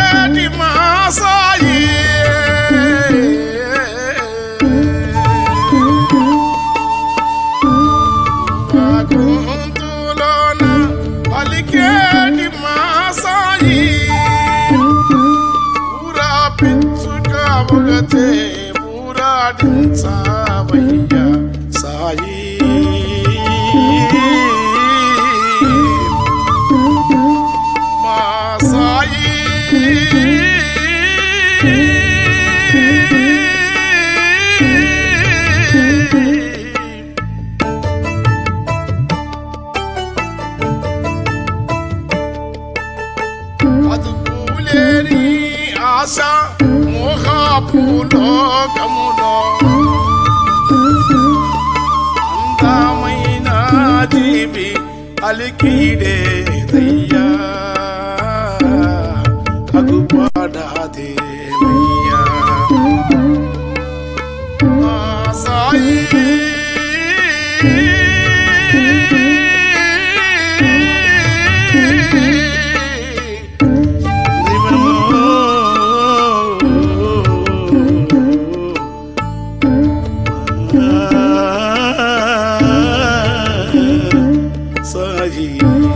పలికేటి మా సాయి ఆ గొంతులోన పలికేటి మా సాయి ఊరా పిచ్చుక ఒకటే ఊరాడించావయ్యా సాయి మా సాయి అదుపులేని ఆశ మోహపులోకములో అందమైన జీవి అలికిడేదయ్యా అగుపడాదేమయ్యా ఆ సాయి సాయి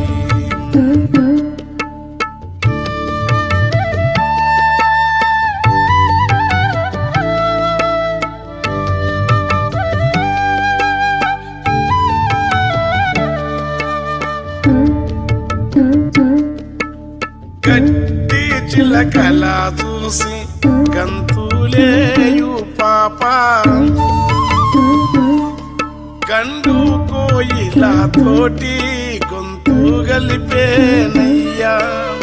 గట్టి చిలకల చూసి గంతులేయు పాప గండు కోయిల తోటి గొంతు గలిపేనయ్యా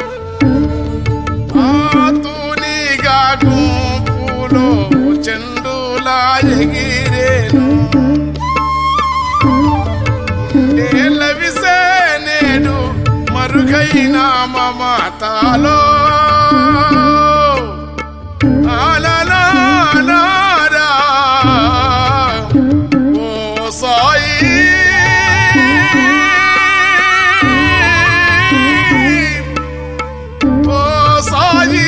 ఆతూనిగా గుంపులో చెండులా ఎగిరేను నేలవిసే నేడు మరుగైన మమతాలో ఆలలాలారా. ఓ సాయి ఓ సాయి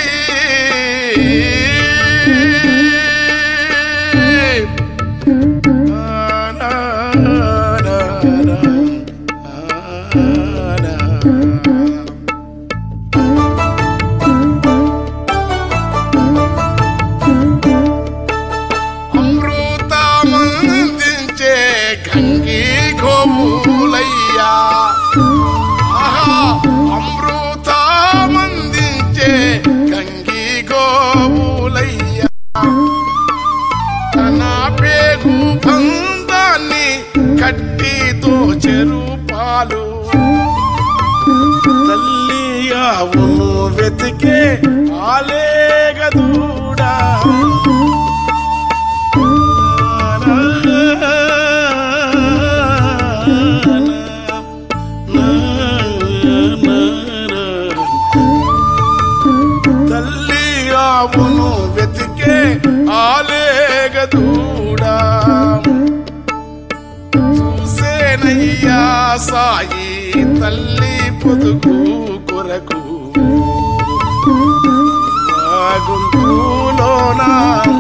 అమృతమందించే గంగి గోపులయ్యా ఆహా అమృతమందించే గంగి గోపులయ్యా తన పేగు బంధాన్ని కట్టితో చెరుపాలు తల్లి అవును వెతికే ఆలేగదూడా తల్లి ఆవును వెతికే ఆలేగదూడా చూసేనయ్యా సాయి తల్లి పొదుగు కొరకు ఆ గొంతులోనా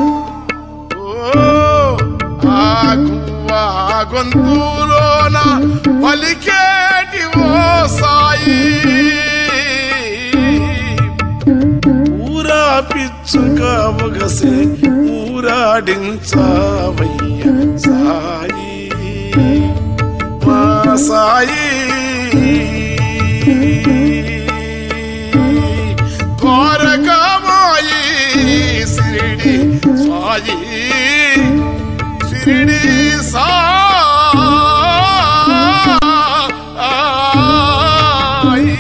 ఓ ఆగువా గొంతులోన పలికేటి ఓ సాయి ఊరా పిచ్చుక ఒగసే ఊరాడించావయ్య సాయి మా సాయి ద్వారకామాయి సిరిడి స్వాయి షిరిడి సాయి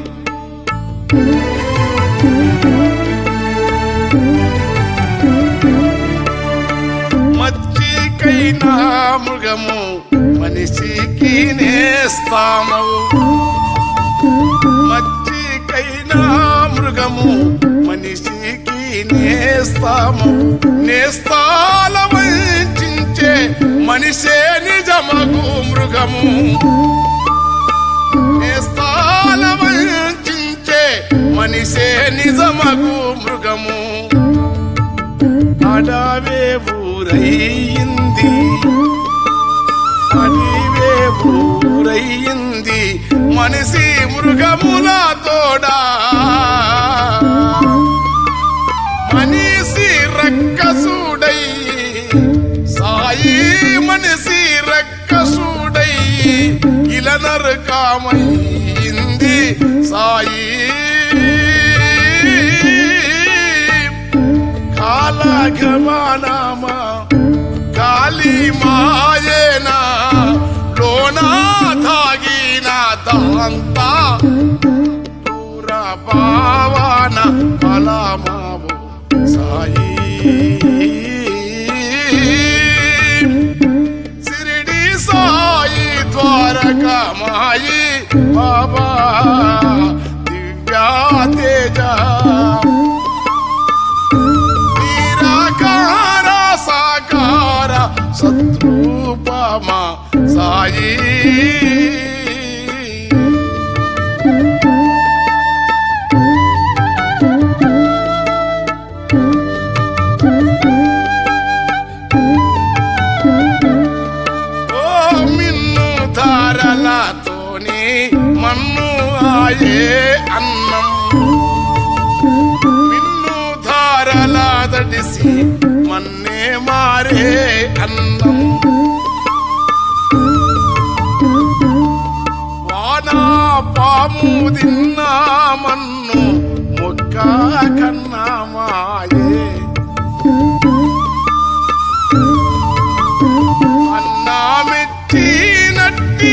మచ్చికైనా మృగము మనిషికి నేస్తామవు మచ్చికైనా మృగము మనిషికి నేస్తాము నేస్తాల వంచే మనిషే నిజమగు మృగము నేస్తాల వంచే మనిషే నిజమగు మృగము అడవే ఊరయ్యింది అడివే ఊరయ్యింది మనిషి మృగముల తోడా మనిషి రక్కసుడై సాయి మనిషి రక్కసుడై ఇలా నరకమైంది సాయి కాలగమనమా కాలి మాయేనా లోనా తాగిన దంతా దూర భావన ఫలమావు సాయి సిరిడి సాయి ద్వారకమాయి బాబా దివ్యా తేజ నిరాకార సాకార సద్రూపమా సాయి ఓ మిన్ను ధారలతోని మన్ను ఆయే అన్నం మిన్ను ధారల దడిసి మన్నే మారే అన్నం వానా పాము తిన్నా మన్ను మొక్క కన్నా మాయే అన్నామెచ్చినట్టి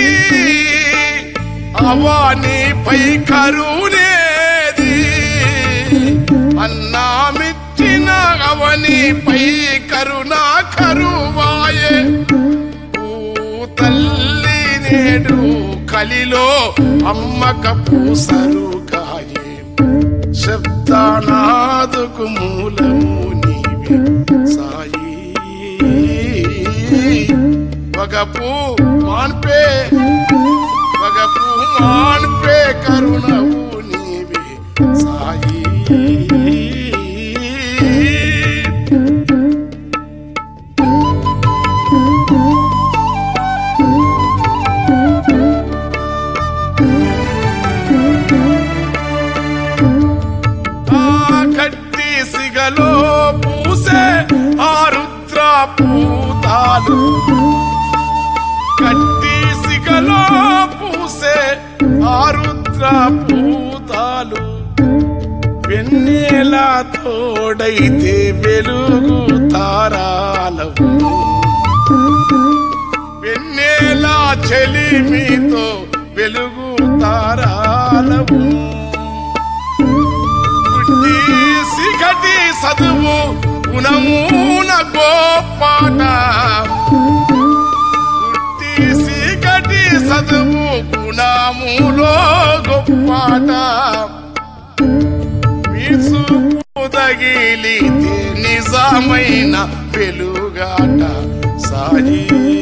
అవానిపై కరుణేది అన్నామిచ్చిన అవనిపై కరుణ కరువాయే ఓ తల్లి నేడు కలిలో అమ్మక పూసరు కాయే శబ్దానాదుకు మూలము నీవే సాయి వగపు మాన్పే వగపు మాన్పే కరుణవు నీవే సాయి ఆ కట్టి సిగలో పూసే ఆ రుద్ర పూతాలు కట్టి సిగలో పూసే ఆ రుద్ర పూతాలు వెన్నెల తోడైతే వెలుగు తారాలవు వెన్నెల చెలిమితో వెలుగు తారాలవు పుట్టి సిగటి చదువు గుణమున గోపాట పుట్టి సిగటి చదువు గుణములో గొప్పాట మీసుకు తగిలితే నిజమైన వెలుగాట సాయి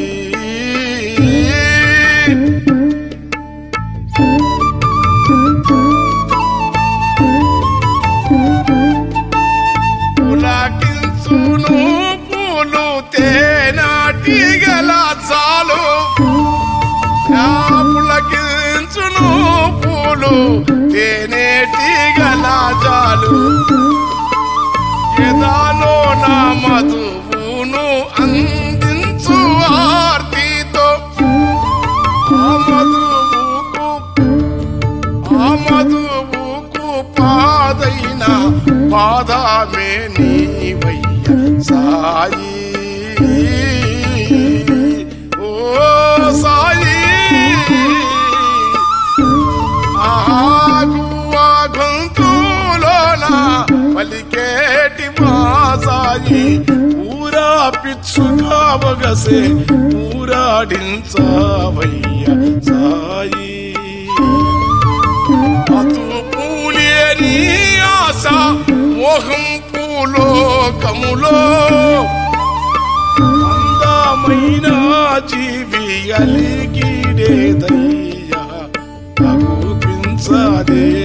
పులకించును పూలు తేనాటి గల చాలు ఆ పులకించును పూలు తేనేటి గల జాలు ఎదాలో నా మధువును అందించు ఆర్తితో ఆ మధువుకు ఆ మధువుకు పాదైన పాదమే నీవయ్య సాయి ఓ సాయి ఆగువా గొంతులోన పలికేటి మా సాయి ఊరా పిచ్చుగా బగసే ఊరాడించవయ్య సాయి అతు పూలేని ఆశ మోహం పూలోకములో అందమైన జీవి అలిగిడేదయ్యా తగుపించదే